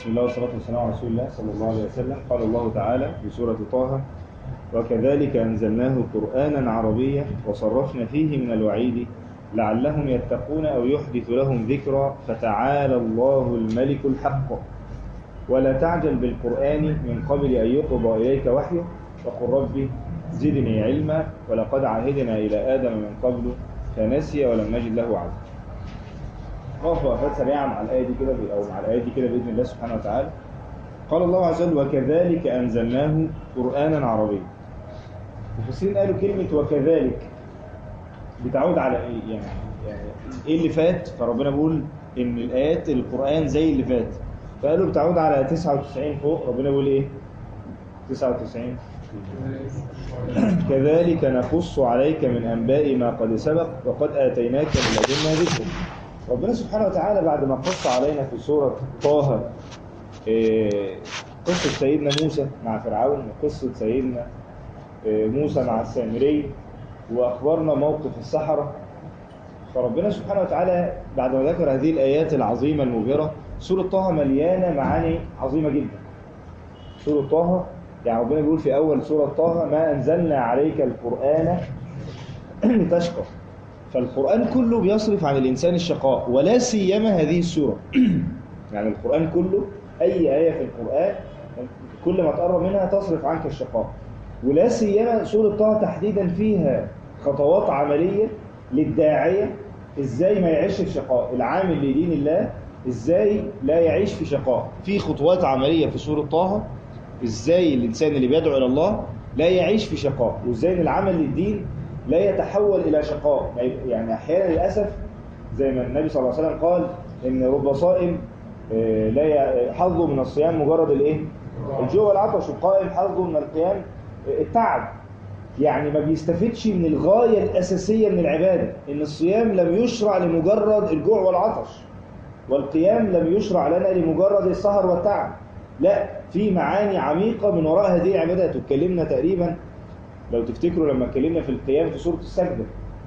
بسم الله والصلاة والسلام على رسول الله صلى الله عليه وسلم قال الله تعالى في سورة طه وكذلك أنزلناه قرآنا عربيا وصرفنا فيه من الوعيد لعلهم يتقون أو يحدث لهم ذكرى فتعالى الله الملك الحق ولا تعجل بالقرآن من قبل أن يقضى إليك وحيه وقل ربي زدني علما ولقد عهدنا إلى آدم من قبل فنسي ولم نجد له عزما نقف وقفات سريعة مع الآية دي كده أو مع الآية دي كده بإذن الله سبحانه وتعالى قال الله عز وجل وكذلك أنزلناه قرآنا عربيا المفسرين قالوا كلمة وكذلك بتعود على إيه يعني, يعني إيه اللي فات فربنا بيقول إن الآيات القرآن زي اللي فات فقالوا بتعود على 99 فوق ربنا بيقول إيه 99 كذلك نقص عليك من أنباء ما قد سبق وقد آتيناك من لدنا ذكر ربنا سبحانه وتعالى بعد ما قص علينا في سورة طه إيه، قصة سيدنا موسى مع فرعون وقصة سيدنا إيه، موسى مع السامري وأخبرنا موقف السحرة فربنا سبحانه وتعالى بعد ما ذكر هذه الآيات العظيمة المبهرة سورة طه مليانة معاني عظيمة جدا سورة طه يعني ربنا بيقول في أول سورة طه ما أنزلنا عليك القرآن لتشقى فالقرآن كله بيصرف عن الإنسان الشقاء ولا سيما هذه السورة يعني القرآن كله أي آية في القرآن كل ما تقرب منها تصرف عنك الشقاء ولا سيما سورة طه تحديدا فيها خطوات عملية للداعية إزاي ما يعيش في شقاء العامل لدين الله إزاي لا يعيش في شقاء في خطوات عملية في سورة طه إزاي الإنسان اللي بيدعو إلى الله لا يعيش في شقاء وإزاي إن العمل للدين لا يتحول إلى شقاء يعني أحيانا للأسف زي ما النبي صلى الله عليه وسلم قال إن رب صائم آه، لا ي- حظه من الصيام مجرد الإيه؟ الجوع والعطش والقائم حظه من القيام آه، التعب يعني ما بيستفدش من الغاية الأساسية من العبادة إن الصيام لم يشرع لمجرد الجوع والعطش والقيام لم يشرع لنا لمجرد السهر والتعب لا في معاني عميقة من وراء هذه العبادات واتكلمنا تقريبا لو تفتكروا لما اتكلمنا في القيام في سورة السجدة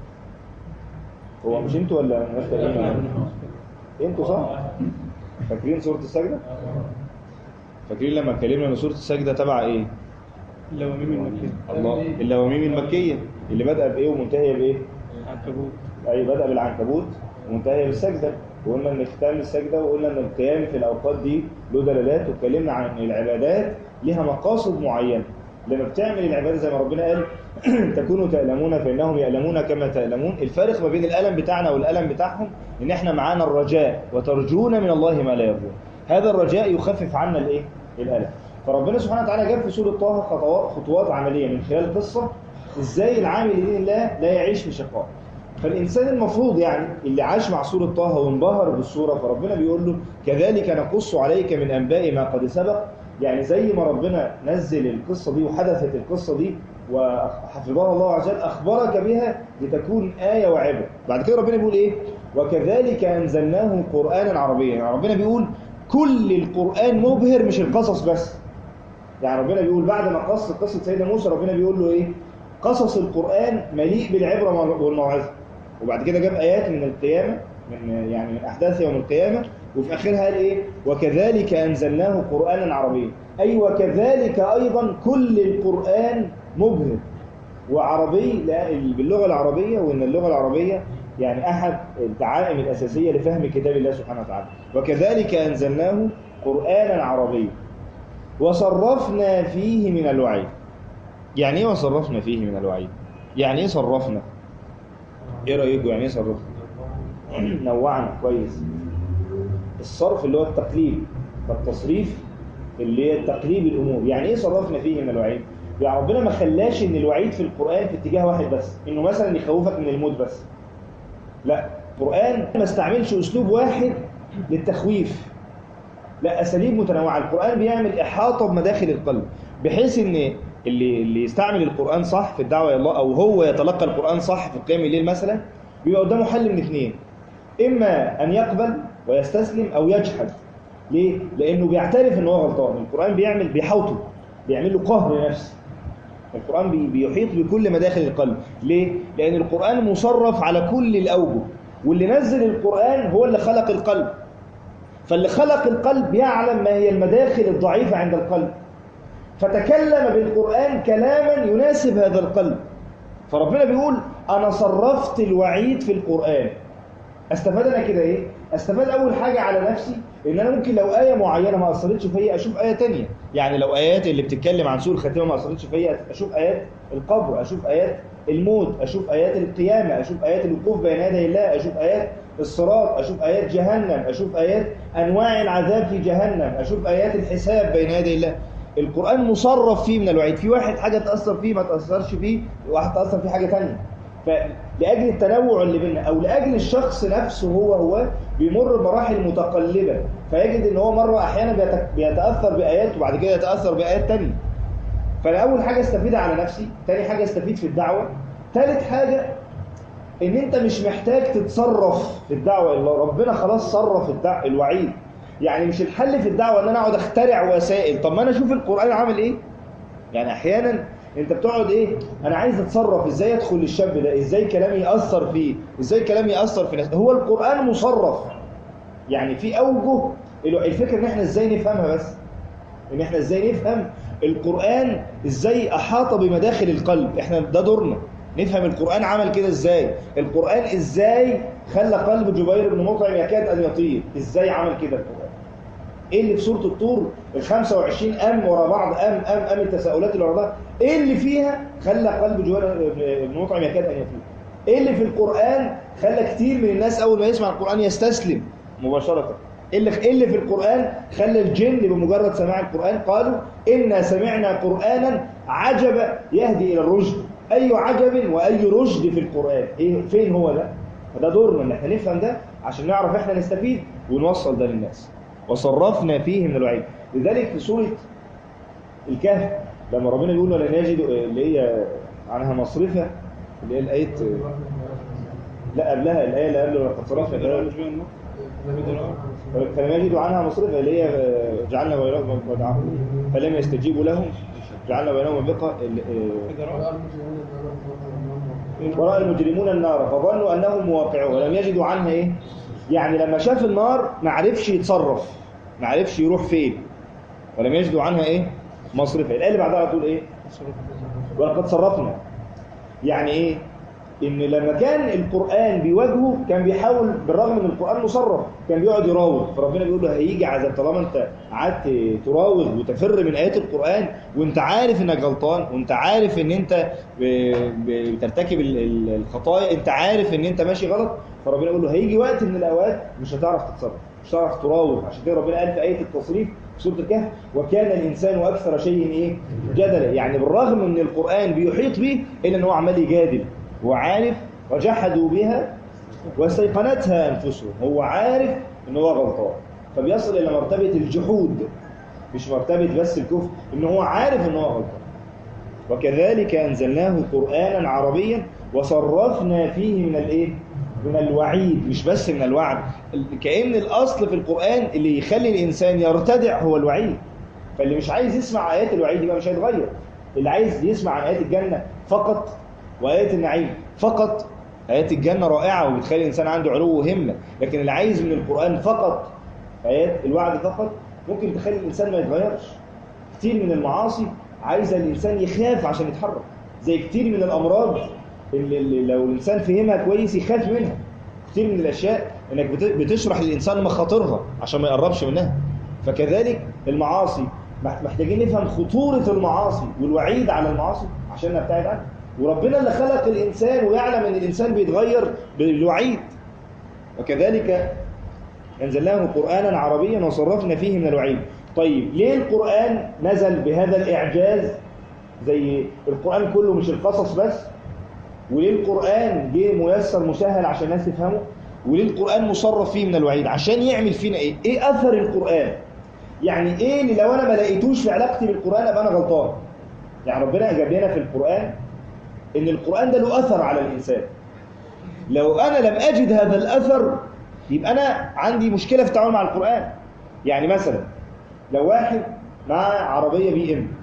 هو مش انتوا ولا ناس تانيين؟ انتوا صح؟ فاكرين سورة السجدة؟ فاكرين لما اتكلمنا ان سورة السجدة تبع ايه؟ اللواميم المكية الله اللواميم المكية اللي بدأ بإيه ومنتهية بإيه؟ عنكبوت أي بدأ بالعنكبوت ومنتهية بالسجدة وقلنا إن ختام السجدة وقلنا إن القيام في الأوقات دي له دلالات واتكلمنا عن إن العبادات لها مقاصد معينة لما بتعمل العبادة زي ما ربنا قال تكونوا تألمون فإنهم يألمون كما تألمون الفارق ما بين الألم بتاعنا والألم بتاعهم إن إحنا معانا الرجاء وترجون من الله ما لا يرجون هذا الرجاء يخفف عنا الإيه؟ الألم فربنا سبحانه وتعالى جاب في سورة طه خطوات خطوات عملية من خلال قصة إزاي العامل لدين الله لا يعيش في شقاء فالإنسان المفروض يعني اللي عاش مع سورة طه وانبهر بالسورة فربنا بيقول له كذلك نقص عليك من أنباء ما قد سبق يعني زي ما ربنا نزل القصة دي وحدثت القصة دي وحفظها الله عز وجل أخبرك بها لتكون آية وعبرة بعد كده ربنا بيقول إيه وكذلك أنزلناه قرآنا عربيا يعني ربنا بيقول كل القرآن مبهر مش القصص بس يعني ربنا بيقول بعد ما قص قصة سيدنا موسى ربنا بيقول له إيه قصص القرآن مليء بالعبرة والموعظة وبعد كده جاب آيات من القيامة من يعني من أحداث يوم القيامة وفي آخرها قال إيه وكذلك أنزلناه قرآنا عربيا أي وكذلك أيضا كل القرآن مبهر وعربي لا باللغة العربية وإن اللغة العربية يعني أحد الدعائم الأساسية لفهم كتاب الله سبحانه وتعالى وكذلك أنزلناه قرآنا عربيا وصرفنا فيه من الوعيد يعني ايه وصرفنا فيه من الوعيد يعني ايه صرفنا ايه رايكم يعني ايه صرفنا نوعنا كويس الصرف اللي هو التقليب فالتصريف اللي هي تقليب الامور يعني ايه صرفنا فيه من الوعيد يعني ربنا ما خلاش ان الوعيد في القران في اتجاه واحد بس انه مثلا يخوفك من الموت بس لا القران ما استعملش اسلوب واحد للتخويف لا اساليب متنوعه القران بيعمل احاطه بمداخل القلب بحيث ان اللي اللي يستعمل القران صح في الدعوه الى الله او هو يتلقى القران صح في قيام الليل مثلا بيبقى قدامه حل من اثنين اما ان يقبل ويستسلم او يجحد ليه لانه بيعترف ان هو غلطان القران بيعمل بيحوطه بيعمل له قهر نفسي القران بي- بيحيط بكل مداخل القلب ليه لان القران مصرف على كل الاوجه واللي نزل القران هو اللي خلق القلب فاللي خلق القلب يعلم ما هي المداخل الضعيفة عند القلب فتكلم بالقرآن كلاما يناسب هذا القلب فربنا بيقول أنا صرفت الوعيد في القرآن استفاد أنا كده إيه؟ استفاد أول حاجة على نفسي إن أنا ممكن لو آية معينة ما أثرتش فيا أشوف آية تانية يعني لو آيات اللي بتتكلم عن سوء الخاتمة ما أثرتش فيا أشوف آيات القبر أشوف آيات الموت أشوف آيات القيامة أشوف آيات الوقوف بين يدي الله أشوف آيات الصراط أشوف آيات جهنم أشوف آيات أنواع العذاب في جهنم أشوف آيات الحساب بين يدي الله القرآن مصرف فيه من الوعيد في واحد حاجة تأثر فيه ما تأثرش فيه واحد تأثر فيه حاجة تانية فلأجل التنوع اللي بيننا أو لأجل الشخص نفسه هو هو بيمر بمراحل متقلبة فيجد إن هو مرة أحيانا بيت- بيتأثر بآيات وبعد كده يتأثر بآيات تانية فأنا أول حاجة استفيد على نفسي تاني حاجة استفيد في الدعوة تالت حاجة ان انت مش محتاج تتصرف في الدعوه الا ربنا خلاص صرف الدع... الوعيد يعني مش الحل في الدعوه ان انا اقعد اخترع وسائل طب ما انا اشوف القران عامل ايه يعني احيانا انت بتقعد ايه انا عايز اتصرف ازاي ادخل للشاب ده ازاي كلامي ياثر فيه ازاي كلامي ياثر في ناس هو القران مصرف يعني في اوجه الفكره ان احنا ازاي نفهمها بس ان احنا ازاي نفهم القرآن ازاي احاط بمداخل القلب احنا ده دورنا نفهم القرآن عمل كده ازاي القرآن ازاي خلى قلب جبير بن مطعم يكاد ان يطير ازاي عمل كده القرآن ايه اللي في سورة الطور ال 25 ام ورا بعض ام ام ام التساؤلات اللي ورا بعض ايه اللي فيها خلى قلب جبير بن مطعم يكاد ان يطير ايه اللي في القرآن خلى كتير من الناس اول ما يسمع القرآن يستسلم مباشرة إيه اللي إيه اللي في القرآن خلى الجن بمجرد سماع القرآن قالوا إنا سمعنا قرآنا عجبا يهدي إلى الرشد أي عجب وأي رشد في القرآن إيه فين هو ده؟ ده دورنا إن إحنا نفهم ده عشان نعرف إحنا نستفيد ونوصل ده للناس وصرفنا فيه من الوعيد لذلك في سورة الكهف لما ربنا بيقول ولن يجد اللي هي عنها مصرفة اللي هي الآية لا قبلها الآية اللي قبل لقد صرفنا الآية فلم يجدوا عنها مصرفا اللي هي جعلنا بينهم ودعاهم فلم يستجيبوا لهم جعلنا بينهم بقى وراء المجرمون النار فظنوا انهم مواقعون ولم يجدوا عنها ايه يعني لما شاف النار ما عرفش يتصرف ما عرفش يروح فين ولم يجدوا عنها ايه مصرفا الايه اللي بعدها على طول ايه ولقد صرفنا يعني ايه ان لما كان القرآن بيواجهه كان بيحاول بالرغم ان القرآن مصرف كان بيقعد يراوغ فربنا بيقول له هيجي عذاب طالما انت قعدت تراوغ وتفر من آيات القرآن وانت عارف انك غلطان وانت عارف ان انت بترتكب الخطايا انت عارف ان انت ماشي غلط فربنا بيقول له هيجي وقت من الاوقات مش هتعرف تتصرف مش هتعرف تراوغ عشان كده ربنا قال في آية التصريف في سورة الكهف وكان الإنسان أكثر شيء إيه جدلا يعني بالرغم ان القرآن بيحيط به إلا ان هو عمال يجادل هو عارف وجحدوا بها واستيقنتها أنفسهم هو عارف ان هو غلطان فبيصل إلى مرتبة الجحود مش مرتبة بس الكفر ان هو عارف ان هو غلطان وكذلك أنزلناه قرآنا عربيا وصرفنا فيه من الايه من الوعيد مش بس من الوعد كأن الأصل في القرآن اللي يخلي الإنسان يرتدع هو الوعيد فاللي مش عايز يسمع آيات الوعيد يبقى مش هيتغير اللي عايز يسمع عن آيات الجنة فقط وآيات النعيم فقط آيات الجنة رائعة وبتخلي الإنسان عنده علو وهمة لكن اللي عايز من القرآن فقط آيات الوعد فقط ممكن تخلي الإنسان ما يتغيرش كتير من المعاصي عايزة الإنسان يخاف عشان يتحرك زي كتير من الأمراض اللي, اللي لو الإنسان فهمها كويس يخاف منها كتير من الأشياء إنك بتشرح للإنسان مخاطرها عشان ما يقربش منها فكذلك المعاصي محتاجين نفهم خطورة المعاصي والوعيد على المعاصي عشان نبتعد عنها وربنا اللي خلق الإنسان ويعلم أن الإنسان بيتغير بالوعيد وكذلك أنزلناه قرآنا عربيا وصرفنا فيه من الوعيد طيب ليه القرآن نزل بهذا الإعجاز زي القرآن كله مش القصص بس وليه القرآن جه ميسر مسهل عشان الناس تفهمه وليه القرآن مصرف فيه من الوعيد عشان يعمل فينا ايه ايه اثر القرآن يعني ايه اللي لو انا ما لقيتوش في علاقتي بالقرآن ابقى انا غلطان يعني ربنا جاب لنا في القرآن ان القرآن ده له اثر على الانسان لو انا لم اجد هذا الاثر يبقى انا عندي مشكلة في التعامل مع القرآن يعني مثلا لو واحد مع عربية بي ام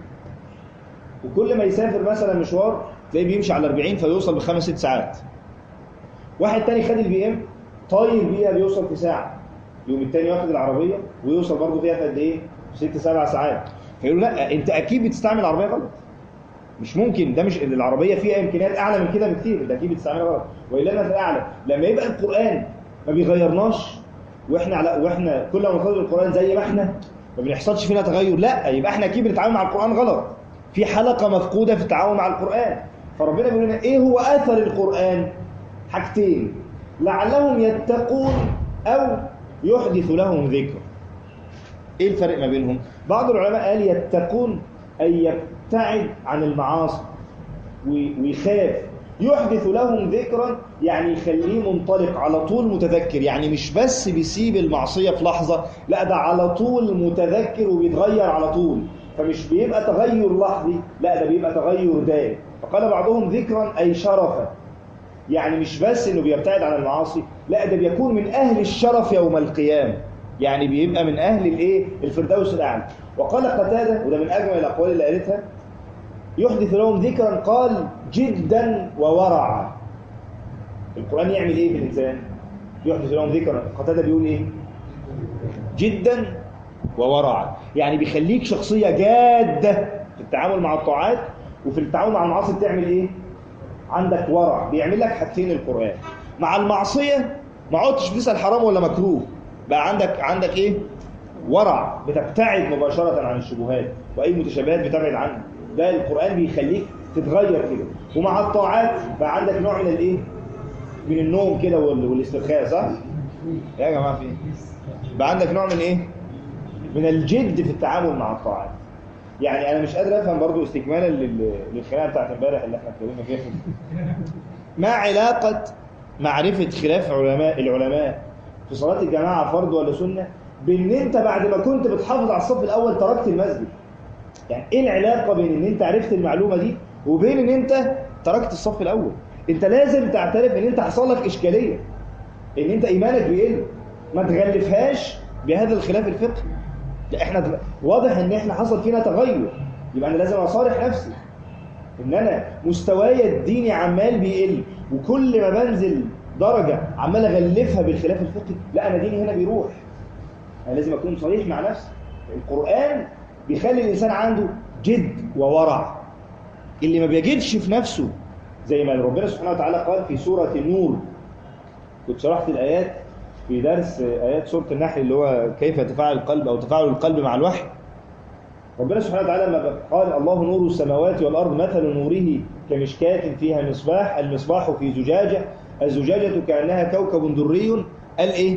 وكل ما يسافر مثلا مشوار تلاقيه بيمشي على 40 فيوصل بخمس ست ساعات واحد تاني خد البي ام طاير بيها بيوصل في ساعة يقوم التاني واخد العربيه ويوصل برضه فيها في قد ايه؟ ست سبع ساعات فيقولوا لا انت اكيد بتستعمل العربيه غلط مش ممكن ده مش العربيه فيها امكانيات اعلى من كده بكتير ده اكيد بتستعملها غلط والا انا في الاعلى لما يبقى القران ما بيغيرناش واحنا على واحنا كل ما نقرا القران زي ما احنا ما بيحصلش فينا تغير لا يبقى احنا اكيد بنتعامل مع القران غلط في حلقه مفقوده في التعامل مع القران فربنا بيقول لنا ايه هو اثر القران حاجتين لعلهم يتقون او يحدث لهم ذكر ايه الفرق ما بينهم بعض العلماء قال يتقون اي يبتعد عن المعاصي وي- ويخاف يحدث لهم ذكرا يعني يخليه منطلق على طول متذكر يعني مش بس بيسيب المعصية في لحظة لا ده على طول متذكر وبيتغير على طول فمش بيبقى تغير لحظي لا ده بيبقى تغير دائم فقال بعضهم ذكرا أي شرفا يعني مش بس انه بيبتعد عن المعاصي لا ده بيكون من اهل الشرف يوم القيامه يعني بيبقى من اهل الايه الفردوس الاعلى وقال قتاده وده من اجمل الاقوال اللي قالتها يحدث لهم ذكرا قال جدا وورعا القران يعمل ايه في الانسان يحدث لهم ذكرا قتاده بيقول ايه جدا وورعا يعني بيخليك شخصيه جاده في التعامل مع الطاعات وفي التعامل مع المعاصي بتعمل ايه عندك ورع بيعمل لك حاجتين القرآن مع المعصية ما عدتش بتسأل حرام ولا مكروه بقى عندك عندك ايه ورع بتبتعد مباشرة عن الشبهات وأي متشابهات بتبعد عنها ده القرآن بيخليك تتغير كده ومع الطاعات بقى عندك نوع من الايه من النوم كده وال- والاسترخاء صح يا جماعة في ايه بقى عندك نوع من ايه من الجد في التعامل مع الطاعات يعني انا مش قادر افهم برضو استكمالا لل- للخناقه بتاعت امبارح اللي احنا اتكلمنا فيها ما علاقه معرفه خلاف علماء العلماء في صلاه الجماعه فرض ولا سنه بان انت بعد ما كنت بتحافظ على الصف الاول تركت المسجد يعني ايه العلاقه بين ان انت عرفت المعلومه دي وبين ان انت تركت الصف الاول انت لازم تعترف ان انت حصل لك اشكاليه ان انت ايمانك بيقل ما تغلفهاش بهذا الخلاف الفقهي لا احنا دل- واضح ان احنا حصل فينا تغير يبقى انا لازم اصارح نفسي ان انا مستواي الديني عمال بيقل وكل ما بنزل درجه عمال اغلفها بالخلاف الفقهي لا انا ديني هنا بيروح انا لازم اكون صريح مع نفسي القران بيخلي الانسان عنده جد وورع اللي ما بيجدش في نفسه زي ما ربنا سبحانه وتعالى قال في سوره النور كنت شرحت الايات في درس ايات سوره النحل اللي هو كيف يتفاعل القلب او تفاعل القلب مع الوحي ربنا سبحانه وتعالى لما قال الله نور السماوات والارض مثل نوره كمشكاة فيها مصباح المصباح في زجاجه الزجاجه كانها كوكب دري قال ايه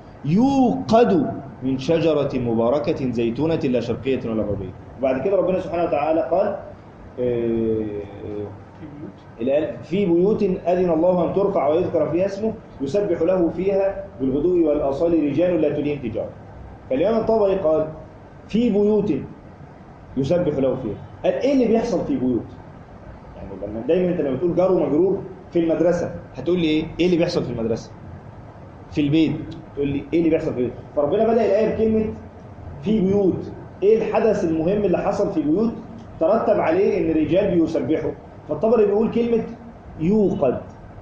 يوقد من شجره مباركه زيتونه لا شرقيه ولا غربيه وبعد كده ربنا سبحانه وتعالى قال آه، الآن في بيوت أذن الله أن ترفع ويذكر فيها اسمه يسبح له فيها بالغدو والآصال رجال لا تلين تجارة فالإمام الطبري قال في بيوت يسبح له فيها قال إيه اللي بيحصل في بيوت يعني لما دايما أنت لما بتقول جار ومجرور في المدرسة هتقول لي إيه إيه اللي بيحصل في المدرسة في البيت تقول لي إيه اللي بيحصل في البيت فربنا بدأ الآية بكلمة في بيوت إيه الحدث المهم اللي حصل في بيوت ترتب عليه إن الرجال بيسبحوا فالطبري بيقول كلمة يوقد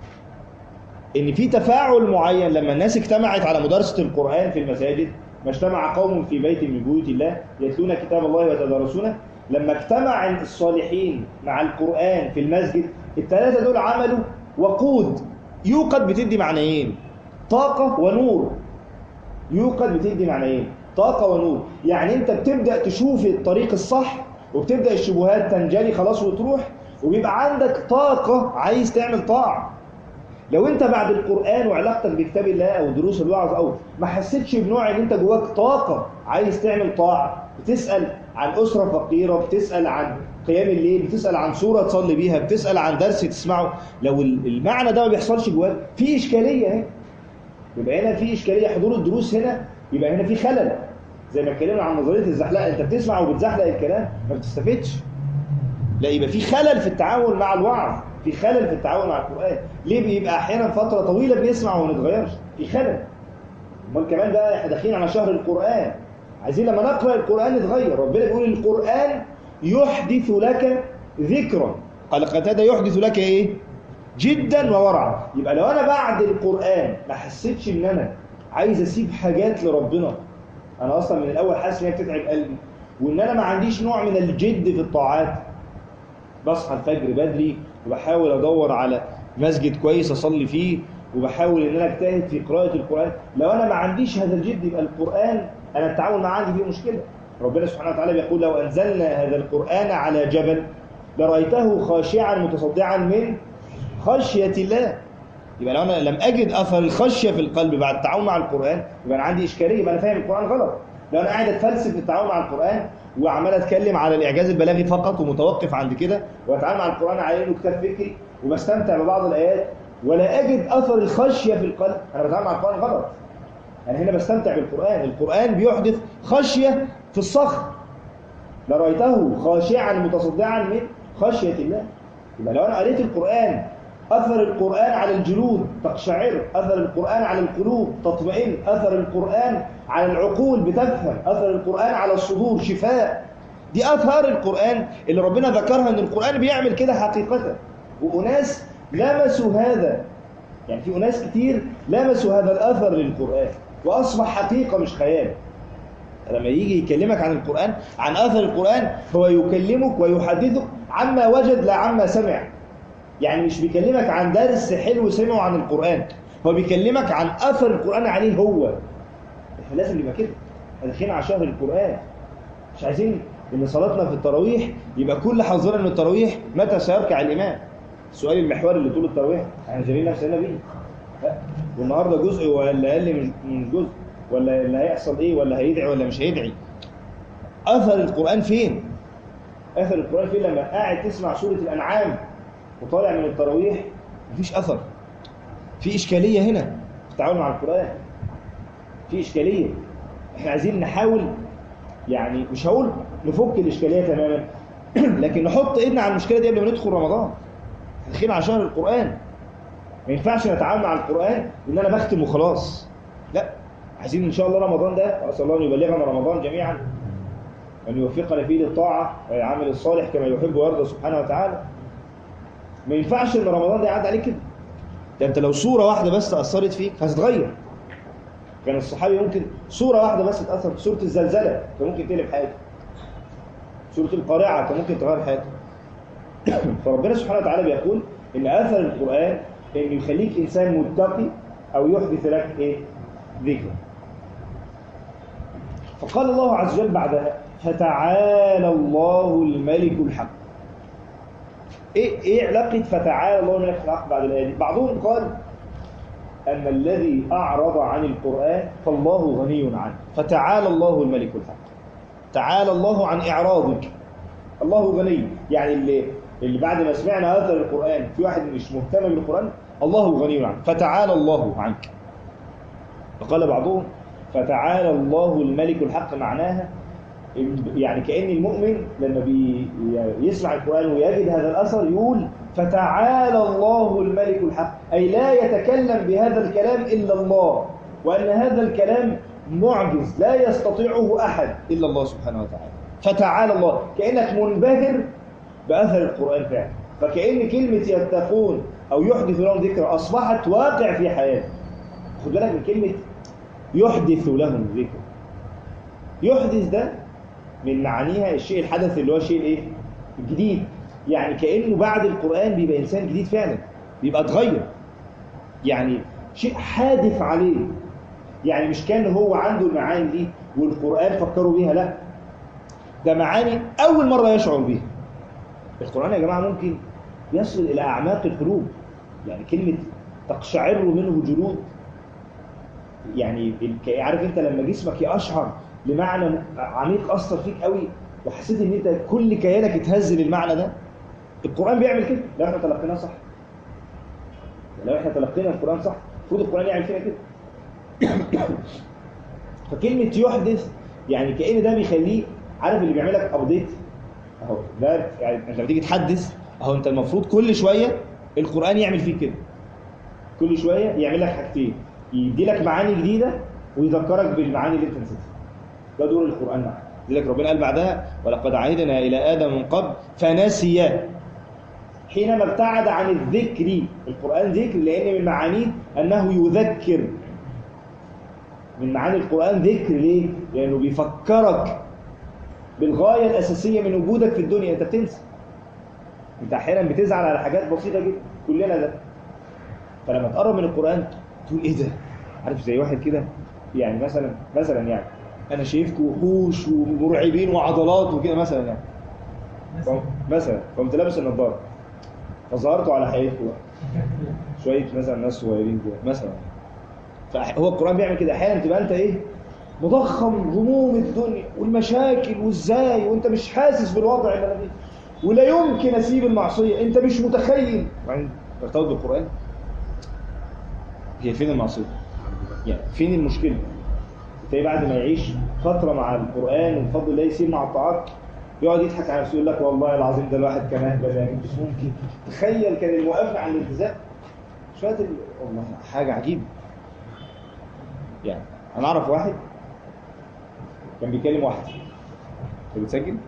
ان في تفاعل معين لما الناس اجتمعت على مدارسة القرآن في المساجد ما اجتمع قوم في بيت من بيوت الله يتلون كتاب الله ويتدارسونه لما اجتمع الصالحين مع القرآن في المسجد الثلاثة دول عملوا وقود يوقد بتدي معنيين طاقة ونور يوقد بتدي معنيين طاقة ونور يعني انت بتبدأ تشوف الطريق الصح وبتبدأ الشبهات تنجلي خلاص وتروح وبيبقى عندك طاقة عايز تعمل طاعة لو انت بعد القرآن وعلاقتك بكتاب الله او دروس الوعظ او ما حسيتش بنوع ان انت جواك طاقة عايز تعمل طاعة بتسأل عن أسرة فقيرة بتسأل عن قيام الليل بتسأل عن سورة تصلي بيها بتسأل عن درس تسمعه لو المعنى ده ما بيحصلش جواك في إشكالية اهي يبقى هنا في إشكالية حضور الدروس هنا يبقى هنا في خلل زي ما اتكلمنا عن نظرية الزحلقة انت بتسمع وبتزحلق الكلام ما بتستفدش لا يبقى في خلل في التعامل مع الوعظ في خلل في التعامل مع القرآن ليه بيبقى أحيانا فترة طويلة بنسمع وما نتغيرش في خلل امال كمان بقى احنا داخلين على شهر القرآن عايزين لما نقرأ القرآن نتغير ربنا بيقول القرآن يحدث لك ذكرا قال قتادة يحدث لك ايه جدا وورعا يبقى لو انا بعد القرآن ما حسيتش ان انا عايز اسيب حاجات لربنا انا اصلا من الاول حاسس ان هي بتتعب قلبي وان انا ما عنديش نوع من الجد في الطاعات بصحى الفجر بدري وبحاول ادور على مسجد كويس اصلي فيه وبحاول ان انا اجتهد في قراءه القران لو انا ما عنديش هذا الجد يبقى القران انا التعامل معاه عندي فيه مشكله ربنا سبحانه وتعالى بيقول لو انزلنا هذا القران على جبل لرايته خاشعا متصدعا من خشيه الله يبقى لو انا لم اجد اثر الخشيه في القلب بعد التعامل مع القران يبقى انا عندي اشكاليه يبقى انا فاهم القران غلط لو انا قاعد اتفلسف في التعامل مع القران وعمال اتكلم على الاعجاز البلاغي فقط ومتوقف عند كده واتعامل مع القران على انه كتاب فكري وبستمتع ببعض الايات ولا اجد اثر الخشيه في القلب انا بتعامل مع القران غلط انا هنا بستمتع بالقران القران بيحدث خشيه في الصخر لرايته خاشعا متصدعا من خشيه الله يبقى لو انا قريت القران اثر القران على الجلود تقشعر اثر القران على القلوب تطمئن اثر القران على العقول بتفهم اثر القران على الصدور شفاء دي اثار القران اللي ربنا ذكرها ان القران بيعمل كده حقيقه واناس لمسوا هذا يعني في اناس كتير لمسوا هذا الاثر للقران واصبح حقيقه مش خيال لما يجي يكلمك عن القرآن عن أثر القرآن هو يكلمك ويحدثك عما وجد لا عما سمع يعني مش بيكلمك عن درس حلو سمعه عن القرآن هو بيكلمك عن أثر القرآن عليه هو احنا لازم نبقى كده احنا داخلين على شهر القرآن مش عايزين ان صلاتنا في التراويح يبقى كل حظنا ان التراويح متى سيركع الامام السؤال المحوري اللي طول التراويح احنا جايين نفسنا بيه لا. والنهارده جزء ولا اقل من من جزء ولا اللي هيحصل ايه ولا هيدعي ولا مش هيدعي اثر القران فين اثر القران فين لما قاعد تسمع سوره الانعام وطالع من التراويح مفيش اثر في اشكاليه هنا في التعامل مع القران في اشكاليه احنا عايزين نحاول يعني مش هقول نفك الاشكاليه تماما لكن نحط ايدنا على المشكله دي قبل ما ندخل رمضان داخلين على شهر القران ما ينفعش نتعامل مع القران ان انا بختم وخلاص لا عايزين ان شاء الله رمضان ده اسال الله ان يبلغنا رمضان جميعا وان يوفقنا فيه للطاعه والعمل الصالح كما يحب ويرضى سبحانه وتعالى ما ينفعش ان رمضان ده يعدي عليك كده ده انت لو صوره واحده بس اثرت فيك هتتغير كان الصحابي ممكن صوره واحده بس تاثر صوره الزلزله كان ممكن تقلب حياته سوره القارعه كان ممكن تغير حياته فربنا سبحانه وتعالى بيقول ان اثر القران انه يخليك انسان متقي او يحدث لك ايه ذكر فقال الله عز وجل بعدها فتعالى الله الملك الحق ايه ايه علاقه فتعالى الله الملك الحق بعد الايه دي بعضهم قال ان الذي اعرض عن القران فالله غني عنه فتعالى الله الملك الحق تعالى الله عن اعراضك الله غني يعني اللي اللي بعد ما سمعنا اثر القران في واحد مش مهتم بالقران الله غني عنه فتعالى الله عنك فقال بعضهم فتعالى الله الملك الحق معناها يعني كأن المؤمن لما بيسمع القرآن ويجد هذا الأثر يقول فتعالى الله الملك الحق أي لا يتكلم بهذا الكلام إلا الله وأن هذا الكلام معجز لا يستطيعه أحد إلا الله سبحانه وتعالى فتعالى الله كأنك منبهر بأثر القرآن فعلا فكأن كلمة يتقون أو يحدث لهم ذكر أصبحت واقع في حياتهم خد بالك من كلمة يحدث لهم ذكر يحدث ده من معانيها الشيء الحدث اللي هو الشيء الايه الجديد يعني كأنه بعد القرآن بيبقى إنسان جديد فعلا بيبقى اتغير يعني شيء حادث عليه يعني مش كان هو عنده المعاني دي والقرآن فكروا بيها لا ده معاني أول مرة يشعر بيها القرآن يا جماعة ممكن يصل إلى أعماق القلوب يعني كلمة تقشعر منه جلود يعني عارف انت لما جسمك يقشعر لمعنى عميق اثر فيك قوي وحسيت ان انت كل كيانك اتهز للمعنى ده القران بيعمل كده لو احنا تلقيناه صح لو احنا تلقينا القران صح المفروض القران يعمل فينا كده فكلمه يحدث يعني كأن ده بيخليه عارف اللي بيعمل لك ابديت اهو ده يعني انت لما تيجي تحدث اهو انت المفروض كل شويه القران يعمل فيك كده كل شويه يعمل لك حاجتين يدي لك معاني جديده ويذكرك بالمعاني اللي انت نسيتها ده دور القران معاك لذلك ربنا قال بعدها ولقد عهدنا الى ادم من قبل فنسي حينما ابتعد عن الذكر القران ذكر لان من معانيه انه يذكر من معاني القرآن ذكر ليه؟ لأنه بيفكرك بالغاية الأساسية من وجودك في الدنيا أنت بتنسى أنت أحيانا بتزعل على حاجات بسيطة جدا كلنا ده فلما تقرب من القرآن تقول إيه ده؟ عارف زي واحد كده يعني مثلا مثلا يعني أنا شايفكم وحوش ومرعبين وعضلات وكده مثلا يعني فقمت- مثلا قمت لابس النضارة فظهرتوا على حقيقتكم بقى. شوية مثلا ناس صغيرين كده مثلا فهو القرآن بيعمل كده أحيانا تبقى أنت إيه مضخم هموم الدنيا والمشاكل وإزاي وأنت مش حاسس بالوضع اللي أنا فيه ولا يمكن أسيب المعصية أنت مش متخيل وبعدين ترتبط بالقرآن هي فين المعصية؟ يعني فين المشكلة؟ تلاقي بعد ما يعيش فترة مع القرآن وبفضل الله يسير مع الطاعات يقعد يضحك على نفسه يقول لك والله العظيم ده الواحد كان اهبل يعني مش ممكن تخيل كان الموقف عن الالتزام شوية ال... والله حاجة عجيبة يعني أنا أعرف واحد كان بيكلم واحدة أنت بتسجل؟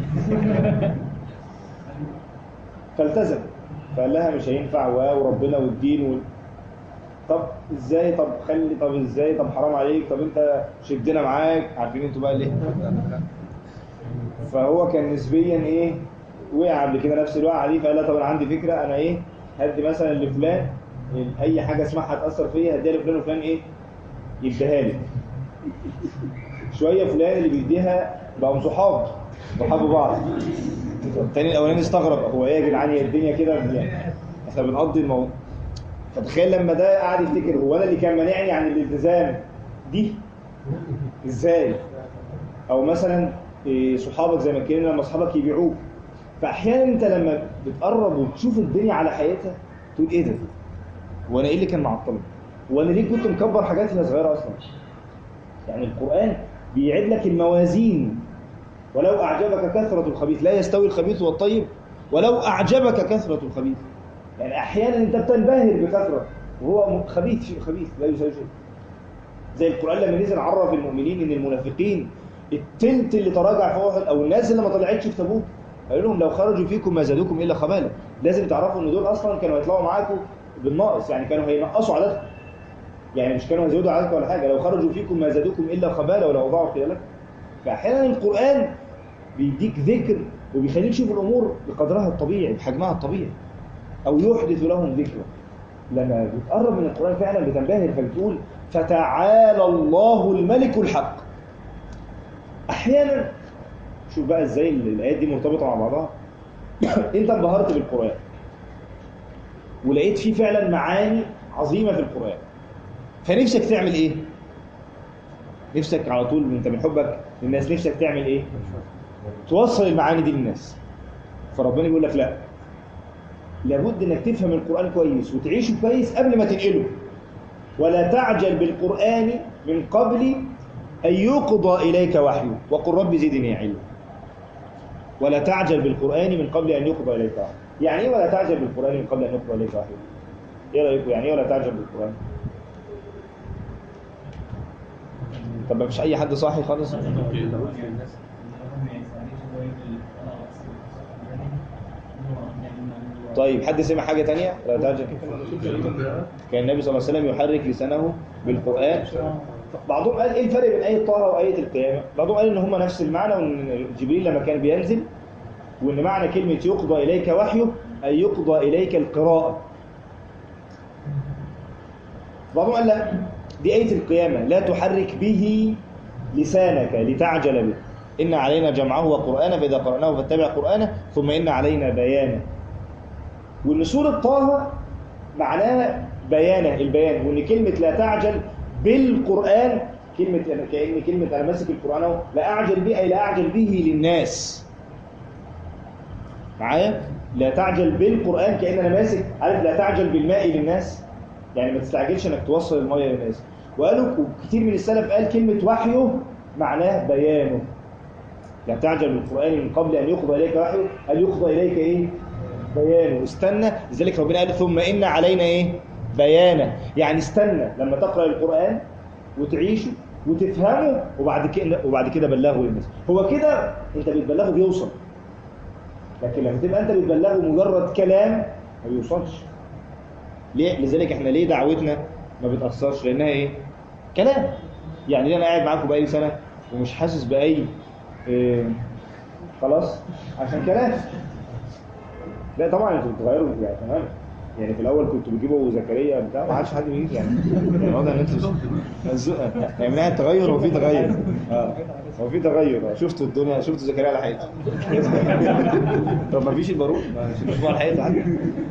فالتزم فقال لها مش هينفع و- وربنا والدين وال... طب ازاي طب خلي طب ازاي طب حرام عليك طب انت شدنا معاك عارفين انتوا بقى ليه فهو كان نسبيا ايه وقع قبل كده نفس الوقعه دي فقال لها طب انا عندي فكره انا ايه هدي مثلا لفلان اي حاجه اسمعها تاثر فيا هديها لفلان وفلان ايه يديها لي شويه فلان اللي بيديها بقوا صحاب صحاب بعض التاني الاولاني استغرب هو ايه يا جدعان هي الدنيا كده يعني احنا بنقضي الموضوع فتخيل لما ده قاعد يفتكر هو انا اللي كان مانعني عن الالتزام دي ازاي او مثلا إيه، صحابك زي ما اتكلمنا لما اصحابك يبيعوك فاحيانا انت لما بتقرب وتشوف الدنيا على حقيقتها تقول ايه ده هو انا ايه اللي كان معطلني هو انا ليه كنت مكبر حاجات وهي صغيره اصلا يعني القران بيعد لك الموازين ولو اعجبك كثره الخبيث لا يستوي الخبيث والطيب ولو اعجبك كثره الخبيث يعني احيانا انت بتنبهر بكثره وهو م- خبيث شيء خبيث لا يساوي شيء زي القران لما نزل عرف المؤمنين ان المنافقين التلت اللي تراجع في احد او الناس اللي ما طلعتش في تبوك قال لهم لو خرجوا فيكم ما زادوكم الا خبالا لازم تعرفوا ان دول اصلا كانوا هيطلعوا معاكم بالناقص يعني كانوا هينقصوا عددكم يعني مش كانوا هيزودوا عددكم ولا حاجه لو خرجوا فيكم ما زادوكم الا خبالا ولو اوضعوا خيالكم فاحيانا القران بيديك ذكر وبيخليك تشوف الامور بقدرها الطبيعي بحجمها الطبيعي او يحدث لهم ذكرى لما بتقرب من القران فعلا بتنبهر فبتقول فتعالى الله الملك الحق احيانا شوف بقى ازاي الايات دي مرتبطه مع بعضها انت انبهرت بالقران ولقيت فيه فعلا معاني عظيمه في القران فنفسك تعمل ايه نفسك على طول انت من حبك للناس نفسك تعمل ايه توصل المعاني دي للناس فربنا بيقول لك لا لابد انك تفهم القران كويس وتعيشه كويس قبل ما تنقله ولا تعجل بالقران من قبل ان يقضى اليك وحيه وقل رب زدني علما ولا تعجل بالقران من قبل ان يقضى اليك وحيه يعني ايه ولا تعجل بالقران من قبل ان يقضى اليك وحيه ايه رايكم يعني ايه ولا تعجل بالقران طب ما فيش اي حد صاحي خالص طيب حد سمع حاجة تانية؟ لا تعجل كان النبي صلى الله عليه وسلم يحرك لسانه بالقرآن بعضهم قال ايه الفرق بين آية طه وآية القيامة؟ بعضهم قال ان هما نفس المعنى وان جبريل لما كان بينزل وان معنى كلمة يقضى إليك وحيه أي يقضى إليك القراءة بعضهم قال لا دي آية القيامة لا تحرك به لسانك لتعجل به إن علينا جمعه وقرآنه فإذا قرأناه فاتبع قرآنه ثم إن علينا بيانه وإن سورة طه معناها بيانه البيان وإن كلمة لا تعجل بالقرآن كلمة كأن كلمة أنا ماسك القرآن أهو لا أعجل به أي لا أعجل به للناس معايا لا تعجل بالقرآن كأن أنا ماسك عارف لا تعجل بالماء للناس يعني ما تستعجلش انك توصل الميه للناس وقالوا كتير من السلف قال كلمه وحيه معناه بيانه لا تعجل بالقران من قبل ان يقضى اليك وحيه هل يقضى اليك ايه بيانه استنى لذلك ربنا قال ثم ان علينا ايه بيانه يعني استنى لما تقرا القران وتعيشه وتفهمه وبعد كده وبعد كده بلغه للناس هو كده انت بتبلغه بيوصل لكن لما تبقى انت بتبلغه مجرد كلام ما بيوصلش ليه لذلك احنا ليه دعوتنا ما بتأثرش لانها ايه كلام يعني ليه انا قاعد معاكم بقالي سنه ومش حاسس باي إيه خلاص عشان كلام لا طبعا انتوا بتغيروا يعني تمام يعني في الاول كنتوا بتجيبوا زكريا بتاع ما عادش حد بيجي يعني يعني واضح ان انتوا الزقه يعني من ناحيه تغير هو في تغير اه هو في تغير شفتوا الدنيا شفتوا زكريا على حياته طب ما فيش البارود ما شفتوش على حياته حد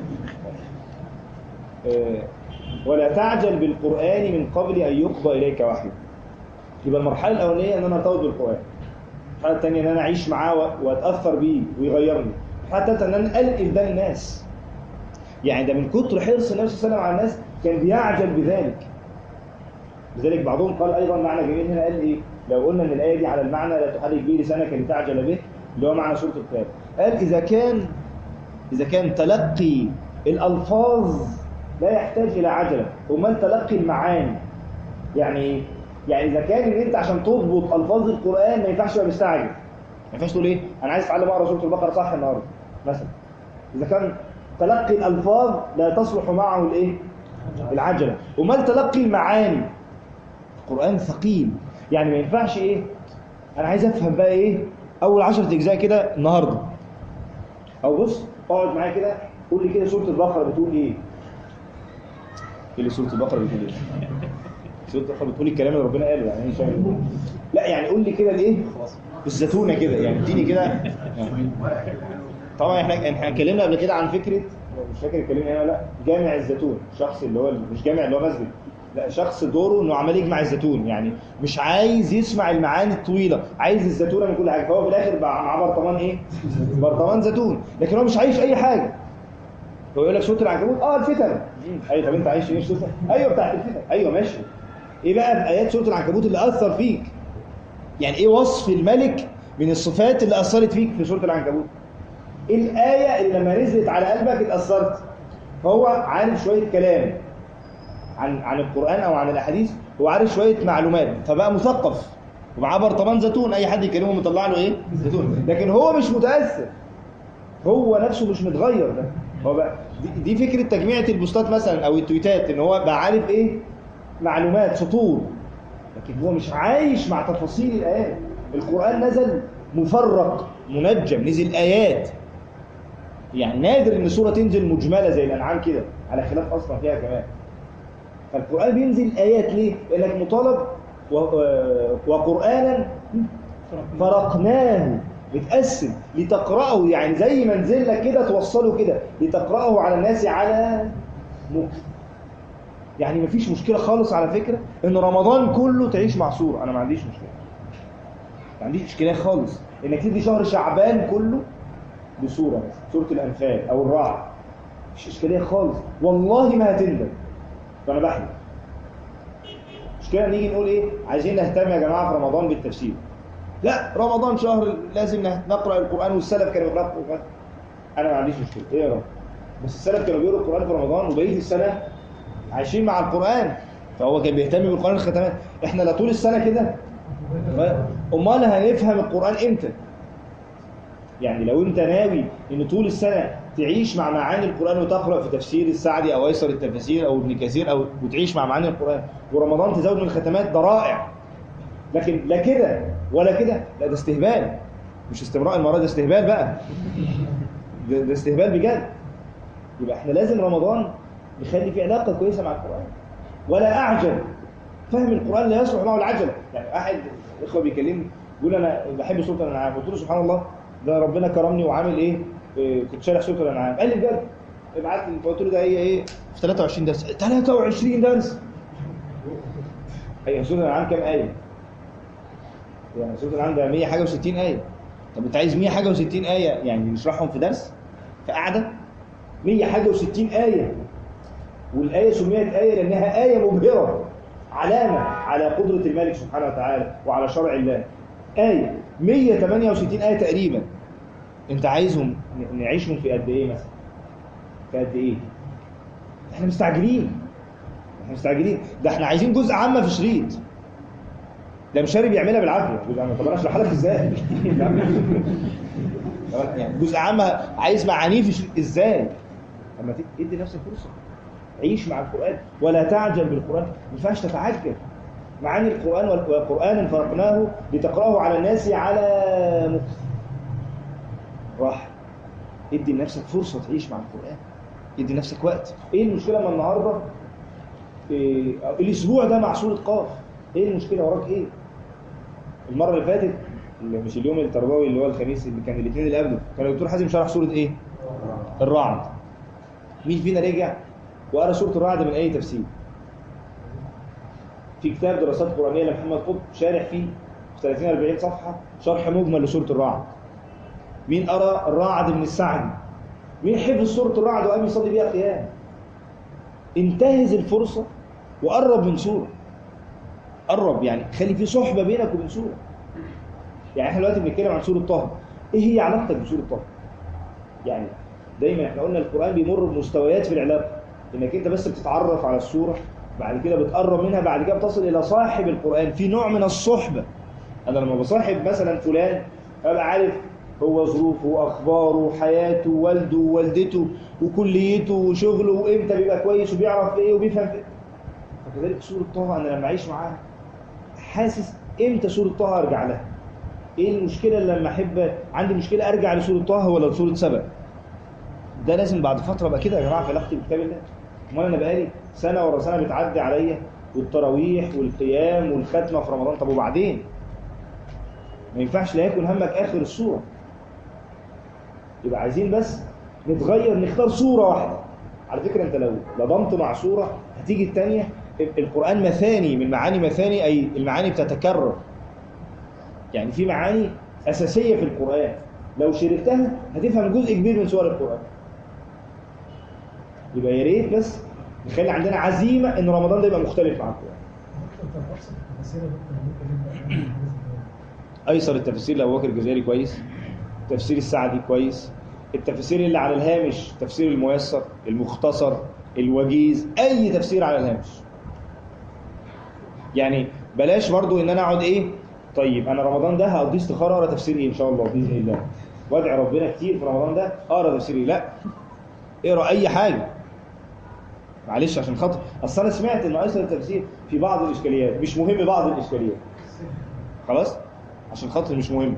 آه، ولا تعجل بالقرآن من قبل أن يقضى إليك وحيه يبقى المرحلة الأولانية إن أنا أرتبط بالقرآن المرحلة الثانية إن أنا أعيش معاه و- وأتأثر بيه ويغيرني المرحلة الثالثة إن أنا أنقل ده للناس يعني ده من كتر حرص النبي صلى الله عليه وسلم على الناس كان بيعجل بذلك لذلك بعضهم قال أيضا معنى جميل هنا قال إيه لو قلنا إن الآية دي على المعنى لا تحرك به لسانك لتعجل به اللي هو معنى سورة الكتاب قال إذا كان إذا كان تلقي الألفاظ لا يحتاج إلى عجلة أمال تلقي المعاني يعني إيه؟ يعني إذا كان إن أنت عشان تضبط ألفاظ القرآن ما ينفعش تبقى مستعجل ما ينفعش تقول إيه أنا عايز أتعلم أقرأ سورة البقرة صح النهاردة مثلا إذا كان تلقي الألفاظ لا تصلح معه الإيه العجلة أمال تلقي المعاني القرآن ثقيل يعني ما ينفعش إيه أنا عايز أفهم بقى إيه أول عشرة أجزاء كده النهاردة أو بص اقعد معايا كده قول لي كده سورة البقرة بتقول إيه ايه اللي سوره البقره بتقول ايه سوره البقره بتقول الكلام اللي ربنا قاله يعني ايه فاهم لا يعني قول لي كده الايه بالزتونه كده يعني اديني كده طبعا احنا احنا اتكلمنا قبل كده عن فكره مش فاكر اتكلمنا هنا ولا لا جامع الزيتون شخص اللي هو مش جامع اللي هو مسجد لا شخص دوره انه عمال يجمع الزيتون يعني مش عايز يسمع المعاني الطويله عايز الزيتونه من كل حاجه فهو في الاخر بقى معاه برطمان ايه برطمان زيتون لكن هو مش عايش اي حاجه هو يقول لك سوره العنكبوت اه الفتن ايوه طب انت عايش ايه في سوره ايوه بتاعت الفتن ايوه ماشي ايه بقى في ايات سوره العنكبوت اللي اثر فيك يعني ايه وصف الملك من الصفات اللي اثرت فيك في سوره العنكبوت ايه الايه اللي لما نزلت على قلبك اتاثرت فهو عارف شويه كلام عن عن القران او عن الاحاديث هو عارف شويه معلومات فبقى مثقف ومعاه برطمان زيتون اي حد يكلمه مطلع له ايه زيتون لكن هو مش متاثر هو نفسه مش متغير ده هو بقى دي, دي فكره تجميعة البوستات مثلا او التويتات ان هو بقى عارف ايه معلومات سطور لكن هو مش عايش مع تفاصيل الايات القران نزل مفرق منجم نزل ايات يعني نادر ان سوره تنزل مجمله زي الانعام كده على خلاف اصلا فيها كمان فالقران بينزل ايات ليه لانك مطالب و- وقرانا فرقناه متقسم لتقرأه يعني زي ما نزل لك كده توصله كده لتقرأه على الناس على مكث يعني مفيش مشكلة خالص على فكرة ان رمضان كله تعيش مع سورة انا ما عنديش مشكلة ما عنديش اشكالية خالص انك تدي شهر شعبان كله بسورة مثلا سورة الانفال او الرعد مفيش اشكالية خالص والله ما هتندم فانا بحلم مشكلة نيجي نقول ايه عايزين نهتم يا جماعة في رمضان بالتفسير لا رمضان شهر لازم نقرا القران والسلف كانوا يقراوا القران انا ما عنديش مشكله ايه يا رب بس السلف كانوا بيقروا القران في رمضان وبقيه السنه عايشين مع القران فهو كان بيهتم بالقران الختمات احنا لا طول السنه كده ف- امال هنفهم القران امتى يعني لو انت ناوي ان طول السنه تعيش مع معاني القران وتقرا في تفسير السعدي او ايسر التفاسير او ابن كثير او وتعيش مع معاني القران ورمضان تزود من الختمات ده رائع لكن لا كده ولا كده لا ده استهبال مش استمراء المرة ده استهبال بقى ده, ده استهبال بجد يبقى احنا لازم رمضان نخلي فيه علاقة كويسة مع القرآن ولا أعجل فهم القرآن لا يصلح معه العجلة يعني أحد الإخوة بيكلمني بيقول أنا بحب سورة الأنعام قلت له سبحان الله ده ربنا كرمني وعامل إيه إيه، كنت شارح سورة الأنعام قال لي بجد ابعت لي فقلت له ده هي إيه في 23 درس 23 درس هي سورة الأنعام كام آية؟ يعني سورة الأنعام ده 100 حاجة و60 آية طب أنت عايز 100 حاجة و60 آية يعني نشرحهم في درس في قعدة 100 حاجة و60 آية والآية سميت آية لأنها آية مبهرة علامة على قدرة الملك سبحانه وتعالى وعلى شرع الله آية 168 آية تقريبا أنت عايزهم ن- نعيشهم في قد إيه مثلا؟ في قد إيه؟ إحنا مستعجلين إحنا مستعجلين ده إحنا عايزين جزء عامة في شريط ده مش شارب يعملها بالعافيه جزء عامه طب انا اشرحها لك ازاي يعني جزء عامه عايز معانيه في شريط ازاي اما ادي نفسك فرصه عيش مع القران ولا تعجل بالقران ما ينفعش تتعجل معاني القرآن والقرآن فرقناه لتقرأه على الناس على مكث راح ادي لنفسك فرصة تعيش مع القرآن ادي لنفسك وقت ايه المشكلة ما النهاردة إيه الاسبوع ده مع سورة قاف ايه المشكلة وراك ايه المرة اللي فاتت اللي مش اليوم التربوي اللي هو الخميس اللي كان الاثنين اللي قبله كان الدكتور حازم شرح سورة ايه الرعد مين فينا رجع وقرا سورة الرعد من اي تفسير في كتاب دراسات قرآنية لمحمد قطب شارح فيه في 30 40 صفحة شرح مجمل لسورة الرعد مين قرا الرعد من السعدي مين حفظ سورة الرعد وقام يصلي بيها قيام انتهز الفرصة وقرب من سورة قرب يعني خلي في صحبة بينك وبين سورة يعني احنا دلوقتي بنتكلم عن سورة طه ايه هي علاقتك بسورة طه يعني دايما احنا قلنا القرآن بيمر بمستويات في العلاقة انك انت بس بتتعرف على السورة بعد كده بتقرب منها بعد كده بتصل الى صاحب القرآن في نوع من الصحبة انا لما بصاحب مثلا فلان ابقى عارف هو ظروفه واخباره حياته والده ووالدته وكليته وشغله وامتى بيبقى كويس وبيعرف ايه وبيفهم في فكذلك سورة طه انا لما اعيش معاها حاسس امتى سورة طه ارجع لها ايه المشكلة اللي لما احب عندي مشكلة ارجع لسورة طه ولا لسورة سبأ ده لازم بعد فترة ابقى كده يا جماعة في علاقتي بكتاب الله امال انا بقالي سنة ورا سنة بتعدي عليا والتراويح والقيام والختمة في رمضان طب وبعدين ما ينفعش لا يكون همك اخر السورة يبقى عايزين بس نتغير نختار صورة واحدة على فكرة انت لو لضمت مع صورة هتيجي التانية القرآن مثاني من معاني مثاني أي المعاني بتتكرر يعني في معاني أساسية في القرآن لو شركتها هتفهم جزء كبير من سور القرآن يبقى يا ريت بس نخلي عندنا عزيمة ان رمضان ده يبقى مختلف مع القرآن ايسر التفسير لابو بكر الجزائري كويس تفسير السعدي كويس التفسير اللي على الهامش تفسير الميسر المختصر الوجيز اي تفسير على الهامش يعني بلاش برضو ان انا اقعد ايه طيب انا رمضان ده هقضي استخاره اقرا تفسير ايه ان شاء الله باذن الله وادعي ربنا كتير في رمضان ده اقرا تفسير ايه لا اقرا اي حاجه معلش عشان خاطر اصل انا سمعت ان ايسر التفسير في بعض الاشكاليات مش مهم بعض الاشكاليات خلاص عشان خاطر مش مهم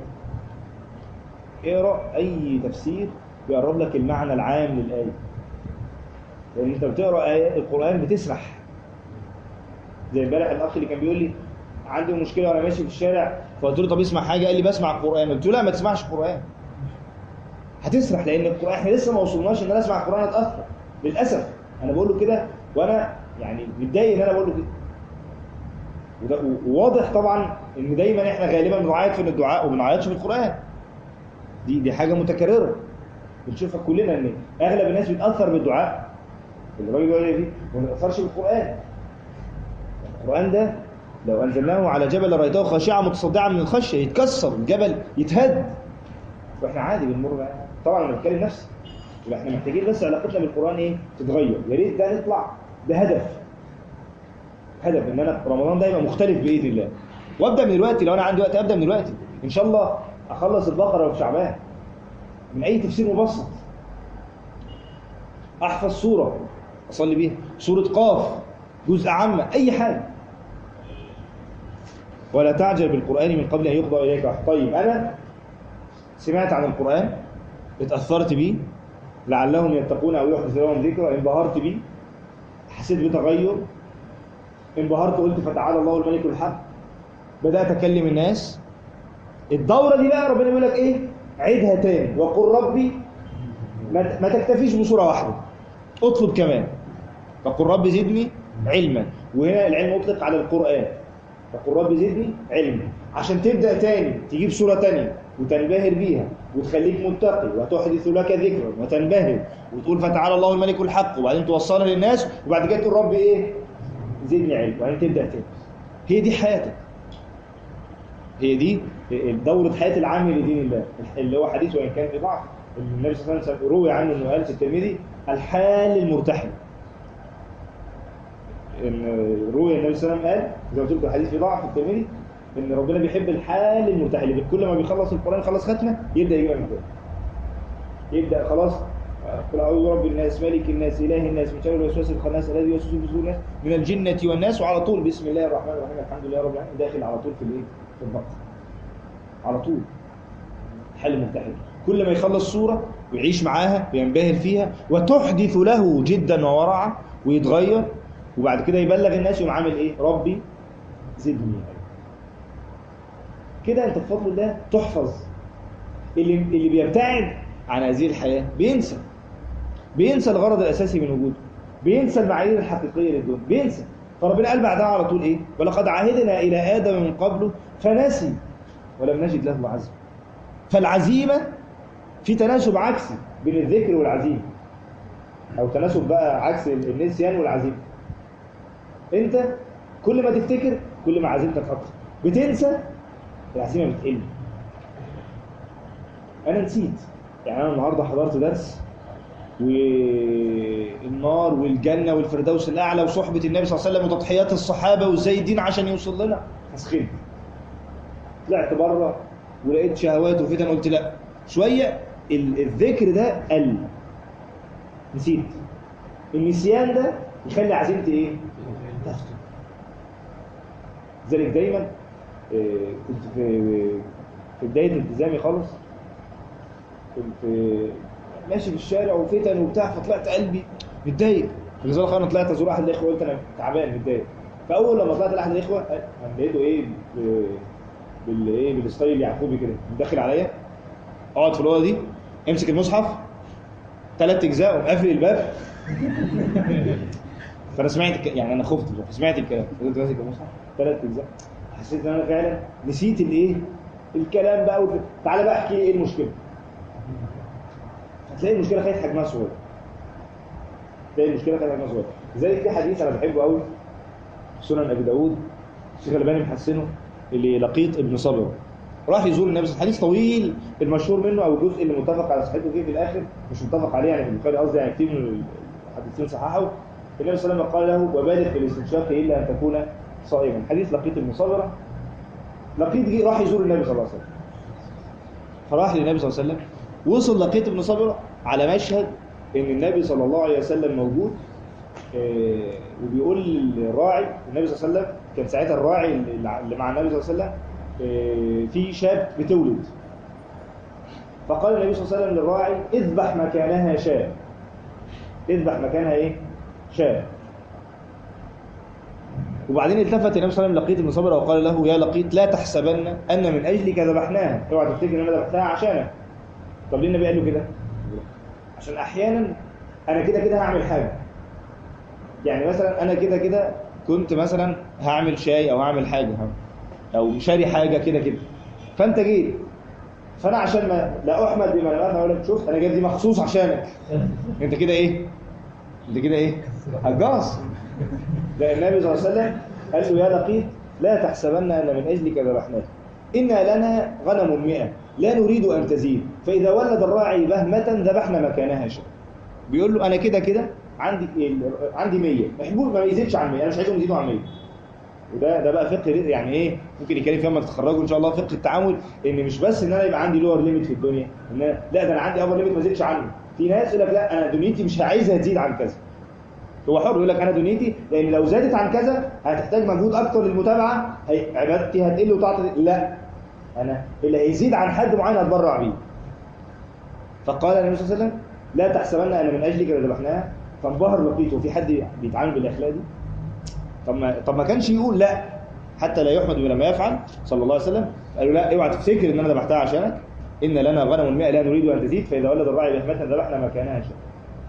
اقرا اي تفسير بيقرب لك المعنى العام للايه لان انت بتقرا ايات القران بتسرح زي امبارح الاخ اللي كان بيقول لي عندي مشكله وانا ماشي في الشارع فقلت له طب اسمع حاجه قال لي بسمع القران قلت له لا ما تسمعش قران هتسرح لان القران احنا لسه ما وصلناش ان انا اسمع القران اتاثر للاسف انا بقول له كده وانا يعني متضايق ان انا بقول له كده وده وواضح طبعا ان دايما احنا غالبا بنعيط في الدعاء وما بنعيطش في القران دي دي حاجه متكرره بنشوفها كلنا ان اغلب الناس بيتاثر بالدعاء الراجل بيقول ايه ما بيتاثرش بالقران القران ده لو انزلناه على جبل لرايته خاشعا متصدعا من الخشيه يتكسر الجبل يتهد واحنا عادي بنمر معاه طبعا انا بتكلم نفسي يبقى احنا محتاجين بس علاقتنا بالقران ايه تتغير يا ريت ده نطلع بهدف هدف ان انا رمضان ده يبقى مختلف باذن الله وابدا من دلوقتي لو انا عندي وقت ابدا من دلوقتي ان شاء الله اخلص البقره في شعبان من اي تفسير مبسط احفظ سوره اصلي بيها سوره قاف جزء عامه اي حاجه ولا تعجل بالقران من قبل ان يقضى اليك وحي. طيب انا سمعت عن القران اتاثرت بيه لعلهم يتقون او يحدث لهم ذكرى انبهرت بيه حسيت بتغير انبهرت قلت فتعالى الله الملك الحق بدات اكلم الناس الدوره دي بقى ربنا بيقول لك ايه عيدها تاني وقل ربي ما ما تكتفيش بصوره واحده اطلب كمان فقل رب زدني علما وهنا العلم اطلق على القران فقل رب زدني علما عشان تبدا تاني تجيب صوره تانيه وتنبهر بيها وتخليك متقي وتحدث لك ذكرا وتنبهر وتقول فتعالى الله الملك الحق وبعدين توصلها للناس وبعد كده تقول رب ايه زدني علم وبعدين تبدا تاني هي دي حياتك هي دي دورة حياة العام لدين الله اللي هو حديث وإن كان في ضعف النبي صلى الله عليه وسلم روي عنه أنه قال في الترمذي الحال المرتحل إن روي النبي صلى الله عليه وسلم قال زي ما قلت لكم الحديث في ضعف في الترمذي إن ربنا بيحب الحال المرتحل اللي كل ما بيخلص القرآن خلص ختمة يبدأ يجيبها من تاني يبدأ خلاص قل اعوذ برب الناس ملك الناس اله الناس من شر الوسواس الخناس الذي يوسوس في صدور الناس من الجنه والناس وعلى طول بسم الله الرحمن الرحيم الحمد لله رب العالمين داخل على طول في الايه في البقره على طول حل ملتحق كل ما يخلص سوره ويعيش معاها وينبهر فيها وتحدث له جدا وورعا ويتغير وبعد كده يبلغ الناس يقوم عامل ايه ربي زدني علما كده انت بفضل الله تحفظ اللي اللي بيبتعد عن هذه الحياه بينسى بينسى الغرض الاساسي من وجوده بينسى المعايير الحقيقيه للدنيا بينسى فربنا قال بعدها على طول ايه ولقد عهدنا الى ادم من قبل فنسي ولم نجد له عزما فالعزيمه في تناسب عكسي بين الذكر والعزيمه او تناسب بقى عكس النسيان والعزيمه انت كل ما تفتكر كل ما عزيمتك اكتر بتنسى العزيمه بتقل انا نسيت يعني انا النهارده حضرت درس والنار والجنه والفردوس الاعلى وصحبه النبي صلى الله عليه وسلم وتضحيات الصحابه وازاي الدين عشان يوصل لنا فسخنت طلعت بره ولقيت شهوات وفتن قلت لا شويه ال- الذكر ده قل نسيت النسيان ده يخلي عزيمتي ايه؟ تفتن لذلك دايما آه، كنت في في بدايه التزامي خالص كنت ماشي في الشارع وفتن وبتاع فطلعت قلبي متضايق لذلك انا طلعت ازور احد الاخوه قلت انا تعبان متضايق فاول لما طلعت لاحد الاخوه انا لقيته ايه ب- بالايه بالستايل اليعقوبي كده داخل عليا اقعد في الاوضه دي امسك المصحف ثلاث اجزاء وقافل الباب فانا سمعت الك... يعني انا خفت سمعت الكلام فضلت ماسك المصحف ثلاث اجزاء حسيت ان انا فعلا نسيت الايه الكلام بقى والف... تعالى بقى احكي لي ايه المشكله هتلاقي المشكله خدت حجمها صغير تلاقي المشكله خدت حجمها صغير لذلك في حديث انا بحبه قوي سنن ابي داود الشيخ الالباني محسنه اللي لقيط ابن صبر راح يزور النبي صلى الله عليه وسلم حديث طويل المشهور منه او الجزء اللي متفق على صحته فيه في الاخر مش متفق عليه يعني في البخاري قصدي يعني كتير من المحدثين صححه النبي صلى الله عليه وسلم قال له وبالغ في الاستنشاق الا ان تكون صائما حديث لقيط ابن صبره لقيط جه راح يزور النبي صلى الله عليه وسلم فراح للنبي صلى الله عليه وسلم وصل لقيط ابن صبره على مشهد ان النبي صلى الله عليه وسلم موجود آه، وبيقول للراعي النبي صلى الله عليه وسلم كان ساعتها الراعي اللي مع النبي صلى الله عليه وسلم آه، في شاب بتولد فقال النبي صلى الله عليه وسلم للراعي اذبح مكانها شاة اذبح مكانها ايه شاة وبعدين التفت النبي صلى الله عليه وسلم لقيط بن صبر وقال له يا لقيط لا تحسبن ان من اجلك ذبحناها اوعى تفتكر ان انا ذبحتها عشانك طب ليه النبي قال له كده عشان احيانا انا كده كده هعمل حاجه يعني مثلا انا كده كده كنت مثلا هعمل شاي او هعمل حاجه او شاري حاجه كده كده فانت جيت فانا عشان ما لا احمد بما لم اقول لك شوف انا جايب دي مخصوص عشانك انت كده ايه انت كده ايه هجاص ده النبي صلى الله عليه وسلم قال له يا لقيط لا تحسبن ان من اجلك ذبحناك إنا لنا غنم مئة لا نريد أن تزيد فإذا ولد الراعي بهمة ذبحنا مكانها شيء بيقول له أنا كده كده عندي ال- عندي 100 محبوب ما يزيدش عن 100 أنا مش عايزهم يزيدوا عن 100 وده ده بقى فقه رزق يعني ايه ممكن يتكلم فيها لما تتخرجوا ان شاء الله فقه التعامل ان مش بس ان انا يبقى عندي لور ليميت في الدنيا ان أنا لا ده انا عندي ابر ليميت ما زيدش عنه في ناس يقول لك لا انا دنيتي مش عايزها تزيد عن كذا هو حر يقول لك انا دنيتي لان لو زادت عن كذا هتحتاج مجهود اكتر للمتابعه هي عبادتي هتقل وطاعتي لا انا اللي هيزيد عن حد معين هتبرع بيه فقال النبي صلى الله عليه وسلم لا تحسبن ان من اجلك لذبحناها فانبهر لقيته في حد بيتعامل بالاخلاق دي طب ما طب ما كانش يقول لا حتى لا يحمد بما يفعل صلى الله عليه وسلم قالوا لا اوعى تفتكر ان انا ذبحتها عشانك ان لنا غنم مئة لا نريد ان تزيد فاذا ولد الراعي بهمتنا ذبحنا مكانها شيء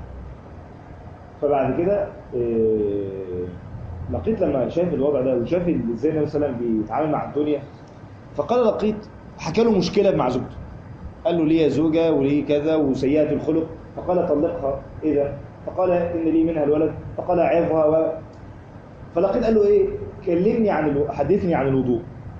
فبعد كده إيه، لقيت لما شاف الوضع ده وشاف ازاي النبي صلى الله عليه وسلم بيتعامل مع الدنيا فقال لقيت حكى له مشكله مع زوجته قال له لي زوجه ولي كذا وسيئه الخلق فقال طلقها اذا فقال ان لي منها الولد فقال عظها و... فلقيت قال له ايه كلمني عن الو... حدثني عن الوضوء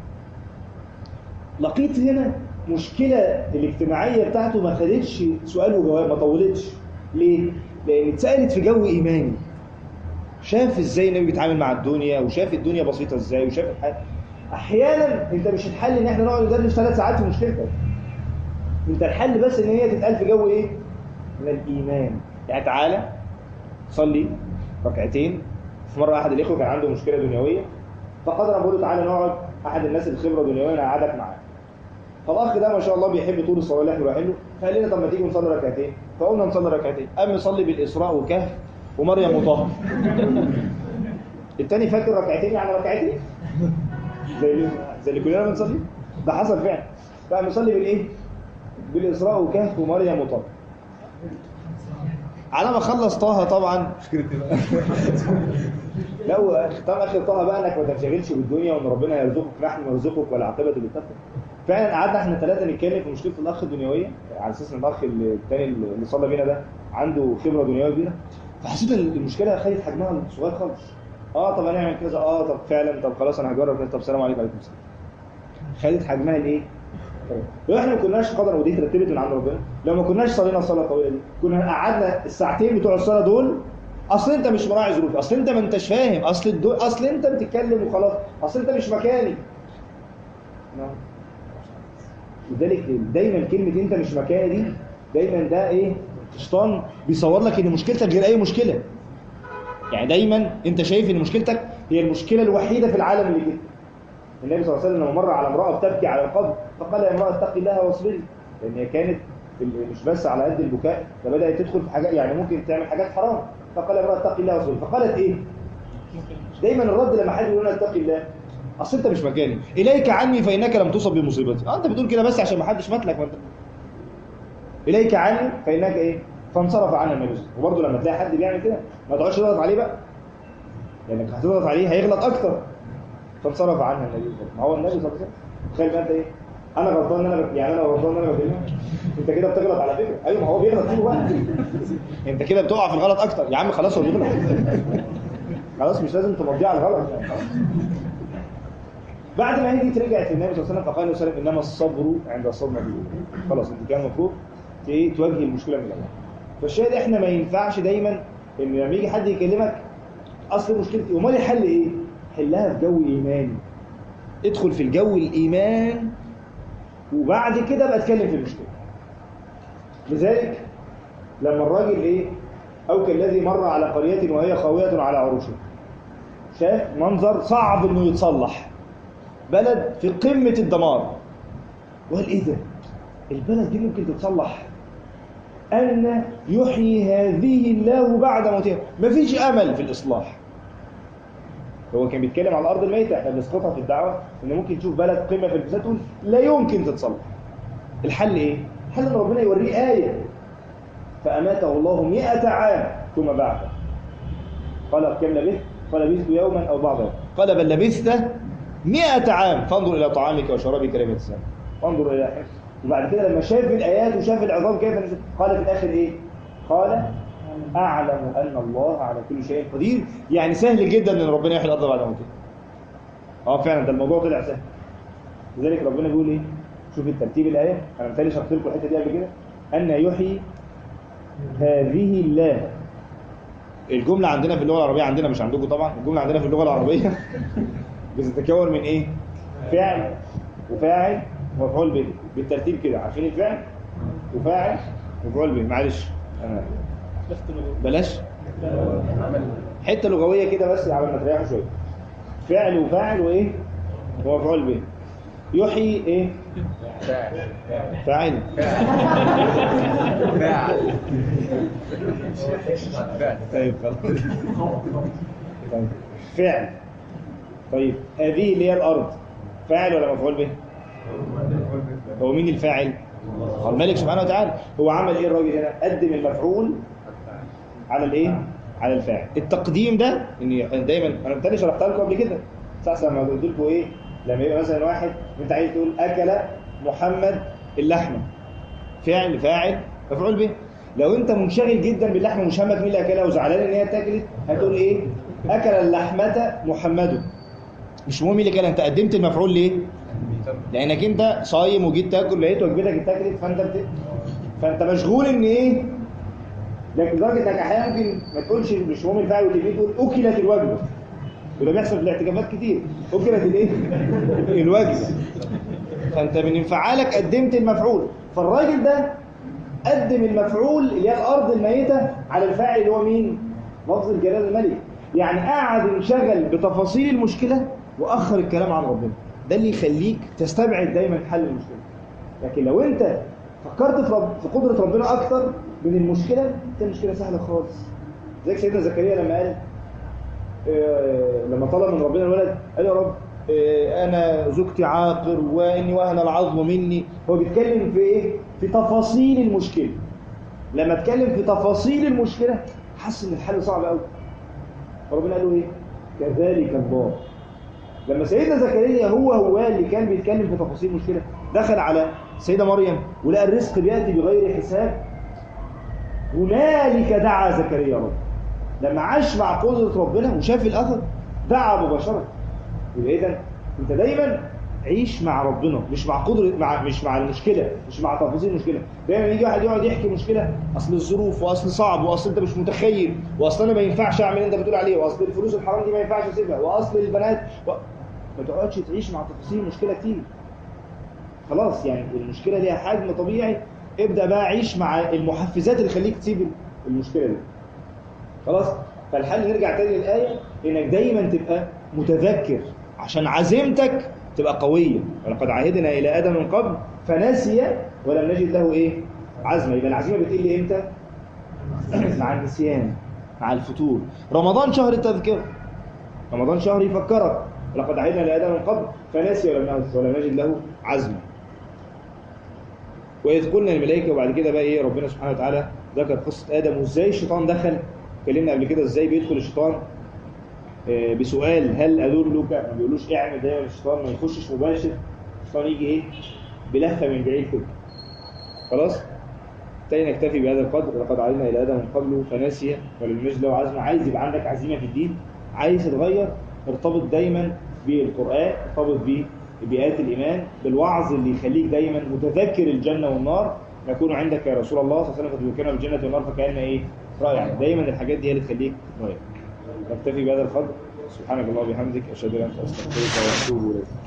لقيت هنا مشكلة الاجتماعية بتاعته ما خدتش سؤال وجواب ما طولتش ليه؟ لأن اتسألت في جو إيماني شاف ازاي النبي بيتعامل مع الدنيا وشاف الدنيا بسيطة ازاي وشاف الحياة احيانا انت مش الحل ان احنا نقعد ندردش ثلاث ساعات في مشكلتك انت الحل بس ان هي تتقال في جو ايه من الايمان يعني تعالى صلي ركعتين في مره احد الاخوه كان عنده مشكله دنيويه فقدر بقول له تعالى نقعد احد الناس الخبره دنيويه انا قعدك معاه فالاخ ده ما شاء الله بيحب طول الصلاه اللي احنا رايحين له فقال لنا طب ما تيجي نصلي ركعتين فقلنا نصلي ركعتين قام يصلي بالاسراء وكهف ومريم وطه التاني فاكر ركعتين يعني ركعتين زي اللي زي اللي كلنا بنصلي ده حصل فعلا فقام يصلي بالايه بالاسراء وكهف ومريم وطه على ما خلص طه طبعا لو ختام اخر طه بقى انك ما تنشغلش بالدنيا وان ربنا يرزقك نحن نرزقك والعاقبه للتقوى فعلا قعدنا احنا ثلاثه نتكلم في مشكله الاخ الدنيويه على اساس ان الاخ اللي- الثاني اللي صلى بينا ده عنده خبره دنيويه كبيره فحسيت ان المشكله خدت حجمها صغير خالص اه طب هنعمل كذا اه طب فعلا طب خلاص انا هجرب كذا طب السلام عليكم وعليكم السلام خدت حجمها الايه؟ لو احنا ما كناش قدر ودي ترتبت من عند ربنا لو ما كناش صلينا الصلاه القويه دي كنا قعدنا الساعتين بتوع الصلاه دول اصل انت مش مراعي ظروفي اصل انت ما انتش فاهم اصل الدو... اصل انت بتتكلم وخلاص اصل انت مش مكاني نعم. لذلك دايما كلمه انت مش مكاني دي دايما ده ايه الشيطان بيصور لك ان مشكلتك غير اي مشكله يعني دايما انت شايف ان مشكلتك هي المشكله الوحيده في العالم اللي كده النبي صلى الله عليه وسلم لما مر على امراه بتبكي على القبر فقال يا امراه اتقي الله واصبري لان هي كانت في ال- مش بس على قد البكاء ده بدات تدخل في حاجات يعني ممكن تعمل حاجات حرام فقال يا امراه اتقي الله واصبري فقالت ايه دايما الرد لما حد يقول لنا اتقي الله اصل انت مش مكاني اليك عني فانك لم تصب بمصيبتي اه انت بتقول كده بس عشان ما حدش ماتلك ما انت اليك عني فانك ايه فانصرف عنها النبي صلى الله عليه وسلم وبرضه لما تلاقي حد بيعمل كده ما تقعدش تضغط عليه بقى لانك هتضغط عليه هيغلط اكتر فانصرف عنها النبي صلى الله عليه وسلم ما هو النبي صلى الله عليه وسلم تخيل بقى انت ايه انا غلطان ان انا بك... يعني انا غلطان ان انا بكلمك انت كده بتغلط على فكره ايوه ما هو بيغلط طول الوقت انت كده بتقع في الغلط اكتر يا عم خلاص هو بيغلط خلاص مش لازم تمضيه على الغلط يعني خلاص. بعد ما هديت رجعت النبي صلى الله عليه وسلم فقال له وسلم انما الصبر عند الصدمه الاولى خلاص انت كان المفروض ت- ايه تواجه المشكله من الاول فالشاهد احنا ما ينفعش دايما ان لما يجي حد يكلمك اصل مشكلتي امال الحل ايه حلها في جو ايماني ادخل في الجو الايمان وبعد كده بقى اتكلم في المشكله لذلك لما الراجل ايه او كالذي مر على قريه وهي خاويه على عروشها شاف منظر صعب انه يتصلح بلد في قمه الدمار وقال ايه ده البلد دي ممكن تتصلح أن يحيي هذه الله بعد موتها مفيش أمل في الإصلاح هو كان بيتكلم على الأرض الميتة احنا بنسقطها في الدعوة إن ممكن تشوف بلد قمة في الفساد تقول لا يمكن تتصلح الحل إيه؟ الحل إن ربنا يوريه آية فأماته الله مئة عام ثم بعثه قال كم لبثت؟ قال لبثت يوما أو بعض يوم قال بل لبثت مئة عام فانظر إلى طعامك وشرابك لم يتسامح وانظر إلى حفظ وبعد كده لما شاف الآيات وشاف العظام كيف نزل قال في الآخر إيه؟ قال أعلم أن الله على كل شيء قدير يعني سهل جدا أن ربنا يحيي الأرض بعد موتها اه فعلا ده الموضوع طلع سهل لذلك ربنا بيقول ايه شوف الترتيب الايه انا مثالي شرحت لكم الحته دي قبل كده ان يحيي هذه الله الجمله عندنا في اللغه العربيه عندنا مش عندكم طبعا الجمله عندنا في اللغه العربيه بتتكون من ايه فعل وفاعل ومفعول به بالترتيب كده عارفين الفعل وفاعل ومفعول به معلش انا بلاش حته لغويه كده بس على ما تريحوا شويه فعل وفاعل وايه ومفعول به يحيي ايه فاعل فاعل طيب خلاص طيب فعل طيب هذه اللي هي الارض فاعل ولا مفعول به هو مين الفاعل هو الملك سبحانه وتعالى هو عمل ايه الراجل هنا قدم المفعول على الايه على الفاعل التقديم ده ان دايما انا بالتالي شرحتها لكم قبل كده صح لما قلت لكم ايه لما يبقى مثلا واحد انت عايز تقول اكل محمد اللحمه فعل فاعل مفعول به لو انت منشغل جدا باللحمه مش همك مين اللي اكلها وزعلان ان هي اتاكلت هتقول ايه اكل اللحمه محمد مش مهم مين اللي كان انت قدمت المفعول ليه لانك انت صايم وجيت تاكل لقيت وجبتك اتاكلت فانت بت... فانت مشغول ان ايه لكن لدرجه انك احيانا ممكن ما تقولش مش مهم الفاعل وتبتدي تقول اكلت الوجبه وده بيحصل في الاعتكافات كتير اكلت الايه الوجبه فانت من انفعالك قدمت المفعول فالراجل ده قدم المفعول اللي هي الارض الميته على الفاعل اللي هو مين لفظ الجلال الملك يعني قعد انشغل بتفاصيل المشكله واخر الكلام عن ربنا ده اللي يخليك تستبعد دايما حل المشكله لكن لو انت فكرت في, رب في قدره ربنا اكتر من المشكله تلاقي المشكله سهله خالص زي سيدنا زكريا لما قال آه، لما طلب من ربنا الولد قال يا رب آه، انا زوجتي عاقر واني وهن العظم مني هو بيتكلم في ايه في تفاصيل المشكله لما اتكلم في تفاصيل المشكله حس ان الحل صعب قوي فربنا قال له ايه كذلك الله لما سيدنا زكريا هو هو اللي كان بيتكلم في تفاصيل المشكله دخل على السيده مريم ولقى الرزق بياتي بغير حساب هنالك دعا زكريا رب لما عاش مع قدرة ربنا وشاف الأثر دعا مباشرة يبقى إذا أنت دايما عيش مع ربنا مش مع قدرة مع مش مع المشكلة مش مع تفاصيل المشكلة دايما يجي واحد يقعد يحكي مشكلة أصل الظروف وأصل صعب وأصل أنت مش متخيل وأصل أنا ما ينفعش أعمل اللي أنت بتقول عليه وأصل الفلوس الحرام دي ما ينفعش أسيبها وأصل البنات و... ما تقعدش تعيش مع تفاصيل المشكلة كتير خلاص يعني المشكلة ليها حجم طبيعي ابدأ بقى عيش مع المحفزات اللي تخليك تسيب المشكلة دي خلاص فالحل نرجع تاني للآية إنك دايما تبقى متذكر عشان عزيمتك تبقى قوية ولقد عهدنا إلى آدم من قبل فنسي ولم نجد له إيه عزمة يبقى العزيمة بتقل إمتى مع النسيان مع الفتور رمضان شهر التذكرة رمضان شهر يفكرك لقد عهدنا إلى آدم من قبل فنسي ولم ولم نجد له عزمة وإذ قلنا الملائكة وبعد كده بقى إيه ربنا سبحانه وتعالى ذكر قصة آدم وإزاي الشيطان دخل اتكلمنا قبل كده إزاي بيدخل الشيطان آه، بسؤال هل أدلك ما بيقولوش اعمل دايما الشيطان ما يخشش مباشر الشيطان يجي إيه بلفة من بعيد كده خلاص تاني نكتفي بهذا القدر لقد علمنا إلى آدم من قبله فنسي ولم نجد له عزمة عايز يبقى عندك عزيمة في الدين عايز تتغير ارتبط دايما بالقرآن ارتبط ببيئات الإيمان بالوعظ اللي يخليك دايما متذكر الجنة والنار يكون عندك يا رسول الله صلى الله عليه وسلم تذكرنا بالجنة والنار فكأن إيه رائع دايما الحاجات دي هي اللي تخليك تتغير نكتفي بهذا القدر سبحانك اللهم وبحمدك أشهد أن لا إله إلا أنت أستغفرك وأتوب إليك